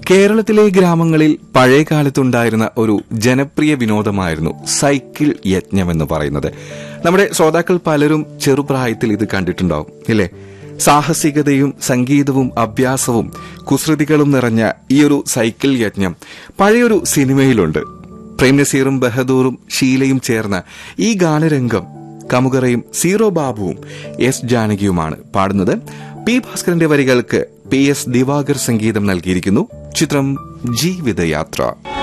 കേരളത്തിലെ ഗ്രാമങ്ങളിൽ പഴയ കാലത്തുണ്ടായിരുന്ന ഒരു ജനപ്രിയ വിനോദമായിരുന്നു സൈക്കിൾ യജ്ഞം എന്ന് പറയുന്നത് നമ്മുടെ ശ്രോതാക്കൾ പലരും ചെറുപ്രായത്തിൽ ഇത് കണ്ടിട്ടുണ്ടാവും ഇല്ലേ സാഹസികതയും സംഗീതവും അഭ്യാസവും കുസൃതികളും നിറഞ്ഞ ഈ ഒരു സൈക്കിൾ യജ്ഞം പഴയൊരു സിനിമയിലുണ്ട് പ്രേം നസീറും ബഹദൂറും ഷീലയും ചേർന്ന ഈ ഗാനരംഗം കമുകറയും സീറോ ബാബുവും എസ് ജാനകിയുമാണ് പാടുന്നത് പി ഭാസ്കരന്റെ വരികൾക്ക് പി എസ് ദിവാകർ സംഗീതം നൽകിയിരിക്കുന്നു ചിത്രം ജീവിതയാത്ര